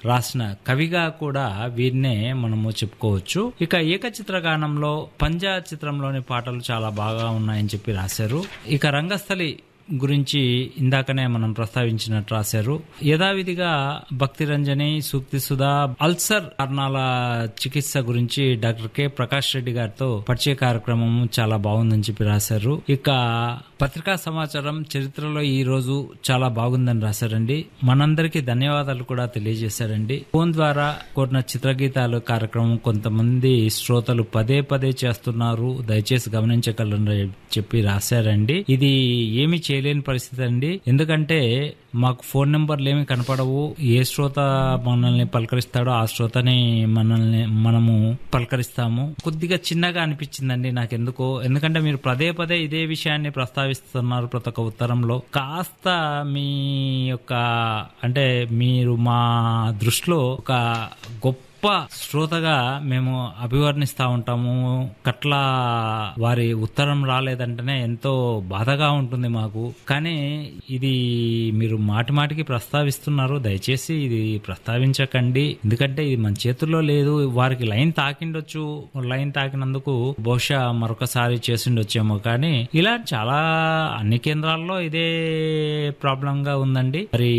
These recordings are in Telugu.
రాసిన కవిగా కూడా వీరినే మనము చెప్పుకోవచ్చు ఇక ఏకచిత్ర గానంలో పంజా చిత్రంలోని పాటలు చాలా బాగా ఉన్నాయని చెప్పి రాశారు ఇక రంగస్థలి గురించి ఇందాకనే మనం ప్రస్తావించినట్టు రాశారు యథావిధిగా భక్తి రంజని సూక్తి సుధా అల్సర్ కారణాల చికిత్స గురించి డాక్టర్ కె ప్రకాష్ రెడ్డి గారితో పరిచయ కార్యక్రమం చాలా బాగుందని చెప్పి రాశారు ఇక పత్రికా సమాచారం చరిత్రలో ఈ రోజు చాలా బాగుందని రాశారండి మనందరికీ ధన్యవాదాలు కూడా తెలియజేశారండి ఫోన్ ద్వారా కోరిన చిత్రగీతాలు కార్యక్రమం కొంతమంది శ్రోతలు పదే పదే చేస్తున్నారు దయచేసి గమనించగలరని చెప్పి రాశారండి ఇది ఏమి చేయలేని పరిస్థితి అండి ఎందుకంటే మాకు ఫోన్ నెంబర్లు ఏమి కనపడవు ఏ శ్రోత మనల్ని పలకరిస్తాడో ఆ శ్రోతని మనల్ని మనము పలకరిస్తాము కొద్దిగా చిన్నగా అనిపించిందండి నాకు ఎందుకో ఎందుకంటే మీరు పదే పదే ఇదే విషయాన్ని ప్రస్తావిస్తున్నారు ప్రతి ఒక్క ఉత్తరంలో కాస్త మీ యొక్క అంటే మీరు మా దృష్టిలో ఒక గొప్ప గొప్ప శ్రోతగా మేము అభివర్ణిస్తా ఉంటాము కట్ల వారి ఉత్తరం రాలేదంటేనే ఎంతో బాధగా ఉంటుంది మాకు కానీ ఇది మీరు మాటి మాటికి ప్రస్తావిస్తున్నారు దయచేసి ఇది ప్రస్తావించకండి ఎందుకంటే ఇది మన చేతుల్లో లేదు వారికి లైన్ తాకిండొచ్చు లైన్ తాకినందుకు బహుశా మరొకసారి చేసిండొచ్చేమో కానీ ఇలా చాలా అన్ని కేంద్రాల్లో ఇదే ప్రాబ్లం గా ఉందండి మరి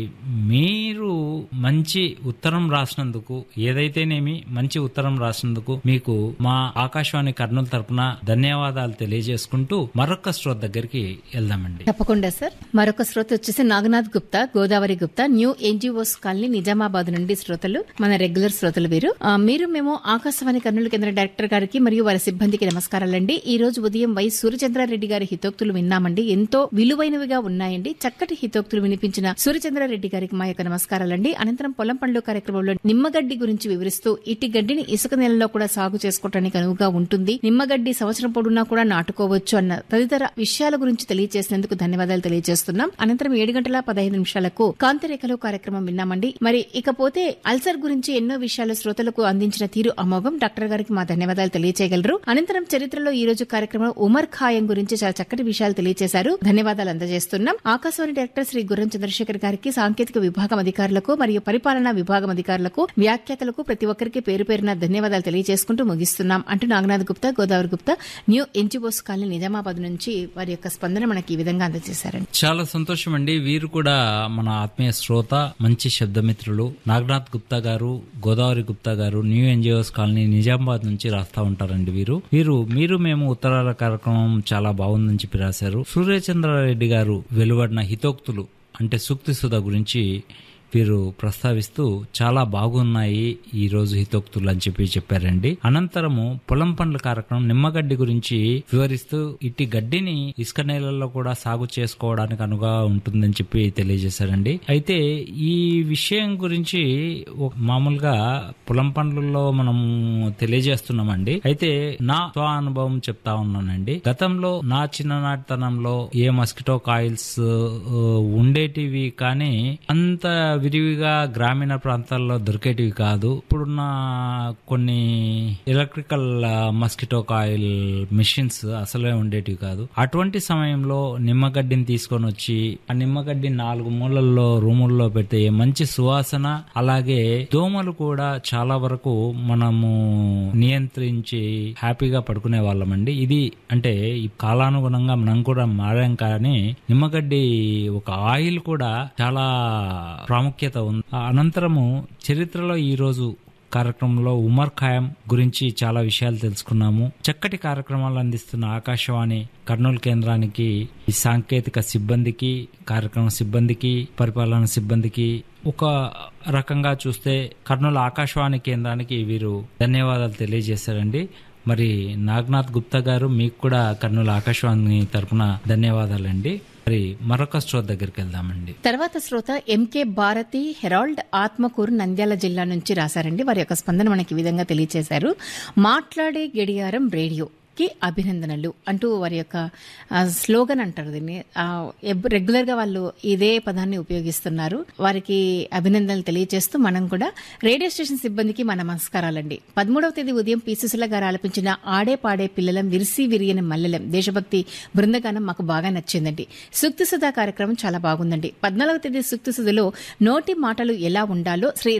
మీరు మంచి ఉత్తరం రాసినందుకు ఏదైతేనేమి మంచి ఉత్తరం రాసినందుకు మీకు మా ఆకాశవాణి కర్నూలు తరపున ధన్యవాదాలు తెలియజేసుకుంటూ మరొక శ్రోత దగ్గరికి వెళ్దామండి తప్పకుండా సార్ మరొక శ్రోత వచ్చేసి Naganath Gupta Godavari Gupta new NGOs colony Nizamabad నుండి శ్రోతలు మన రెగ్యులర్ శ్రోతలు వీరు ఆ, మీరు మేము ఆకాశవాణి కర్నూలు కేంద్ర డైరెక్టర్ గారికి మరియు వారి సిబ్బందికి నమస్కారాలండి ఈ రోజు ఉదయం వై సూర్యచంద్రారెడ్డి గారి హితోక్తులు విన్నామండి ఎంతో విలువైనవిగా ఉన్నాయండి చక్కటి హితోక్తులు వినిపించిన సూర్యచంద్రారెడ్డి గారికి మా యొక్క నమస్కారాలండి అనంతరం పొలం పండ్లు కార్యక్రమంలో నిమ్మగడ్డి గురించి వివరిస్తూ ఇటు గడ్డిని ఇసుక నేలలో కూడా సాగు చేసుకోవడానికి అనువుగా ఉంటుంది నిమ్మగడ్డి సంవత్సరం పొడునా కూడా నాటుకోవచ్చు అన్న తదితర విషయాల గురించి తెలియజేసినందుకు ధన్యవాదాలు తెలియజేస్తున్నాం అనంతరం ఏడు గంటల పదహైదు నిమిషాలకు కాంతిరేఖలు కార్యక్రమం విన్నామండి మరి ఇకపోతే అల్సర్ గురించి ఎన్నో విషయాలు శ్రోతలకు అందించిన తీరు అమోఘం డాక్టర్ గారికి మా ధన్యవాదాలు తెలియజేయగలరు అనంతరం చరిత్రలో ఈ రోజు కార్యక్రమంలో ఉమర్ ఖాయం గురించి చాలా చక్కటి విషయాలు తెలియజేశారు ధన్యవాదాలు అందజేస్తున్నాం ఆకాశవాణి డైరెక్టర్ శ్రీ గుర్రం చంద్రశేఖర్ గారికి సాంకేతిక విభాగం అధికారులకు మరియు పరిపాలనా విభాగం అధికారులకు వ్యాఖ్యాతలకు ప్రతి ఒక్కరికి పేరు పేరున ధన్యవాదాలు తెలియజేసుకుంటూ ముగిస్తున్నాం అంటూ Naganath Gupta Godavari Gupta new NGOs colony Nizamabad నుంచి వారి యొక్క స్పందన మనకి ఈ విధంగా అందజేశారండి చాలా సంతోషం అండి వీరు కూడా మన ఆత్మీయ శ్రోత మంచి శబ్దమిత్రులు నాగనాథ్ గుప్తా గారు గోదావరి గుప్తా గారు న్యూ ఎన్జిఓస్ కాలనీ నిజామాబాద్ నుంచి రాస్తా ఉంటారండి వీరు వీరు మీరు మేము ఉత్తరాల కార్యక్రమం చాలా బాగుందని చెప్పి రాశారు సూర్యచంద్రారెడ్డి గారు వెలువడిన హితోక్తులు అంటే సూక్తి సుధ గురించి వీరు ప్రస్తావిస్తూ చాలా బాగున్నాయి ఈ రోజు హితోక్తులు అని చెప్పి చెప్పారండి అనంతరము పొలం పండ్ల కార్యక్రమం నిమ్మగడ్డి గురించి వివరిస్తూ ఇట్టి గడ్డిని ఇసుక నేలల్లో కూడా సాగు చేసుకోవడానికి అనుగా ఉంటుందని చెప్పి తెలియజేశారండి అయితే ఈ విషయం గురించి ఒక- మామూలుగా పొలం పండ్లలో మనం తెలియజేస్తున్నామండి అయితే నా స్వ అనుభవం చెప్తా ఉన్నానండి గతంలో నా చిన్ననాటితనంలో ఏ మస్కిటో కాయిల్స్ ఆ, ఉండేటివి కానీ అంత విరివిగా గ్రామీణ ప్రాంతాల్లో దొరికేటివి కాదు ఇప్పుడున్న కొన్ని ఎలక్ట్రికల్ మస్కిటో కాయిల్ మిషన్స్ అసలే ఉండేటివి కాదు అటువంటి సమయంలో నిమ్మగడ్డిని తీసుకొని వచ్చి ఆ నిమ్మగడ్డి నాలుగు మూలల్లో రూముల్లో పెడితే మంచి సువాసన అలాగే దోమలు కూడా చాలా వరకు మనము నియంత్రించి హ్యాపీగా పడుకునే వాళ్ళమండి ఇది అంటే ఈ కాలానుగుణంగా మనం కూడా మారాం కానీ నిమ్మగడ్డి ఒక ఆయిల్ కూడా చాలా ప్రాముఖ్యత ఉంది ఆ అనంతరము చరిత్రలో ఈ రోజు కార్యక్రమంలో ఉమర్ ఖాయం గురించి చాలా విషయాలు తెలుసుకున్నాము చక్కటి కార్యక్రమాలు అందిస్తున్న ఆకాశవాణి కర్నూలు కేంద్రానికి ఈ సాంకేతిక సిబ్బందికి కార్యక్రమ సిబ్బందికి పరిపాలన సిబ్బందికి ఒక రకంగా చూస్తే కర్నూలు ఆకాశవాణి కేంద్రానికి వీరు ధన్యవాదాలు తెలియజేశారండి మరి నాగనాథ్ గుప్తా గారు మీకు కూడా కర్నూలు ఆకాశవాణి తరపున ధన్యవాదాలండి మరి మరొక స్టోర్ దగ్గరికి వెళ్దామండి తర్వాత శ్రోత ఎంకే భారతి హెరాల్డ్ ఆత్మకూరు నంద్యాల జిల్లా నుంచి రాశారండి వారి యొక్క స్పందన మనకి ఈ విధంగా తెలియజేశారు మాట్లాడే గడియారం రేడియో కి అభినందనలు అంటూ వారి యొక్క ఆ, స్లోగన్ అంటారు దీన్ని ఆ, ఎబ్- రెగ్యులర్ గా వాళ్ళు ఇదే పదాన్ని ఉపయోగిస్తున్నారు వారికి అభినందనలు తెలియజేస్తూ మనం కూడా రేడియో స్టేషన్ సిబ్బందికి మా నమస్కారాలండి పదమూడవ తేదీ ఉదయం పి సుశీల గారు ఆలపించిన ఆడే పాడే పిల్లలం విరిసి విరియని మల్లెలం దేశభక్తి బృందగానం మాకు బాగా నచ్చిందండి సూక్తి సుధా కార్యక్రమం చాలా బాగుందండి పద్నాలుగవ తేదీ సూక్తి సుధలో నోటి మాటలు ఎలా ఉండాలో శ్రీ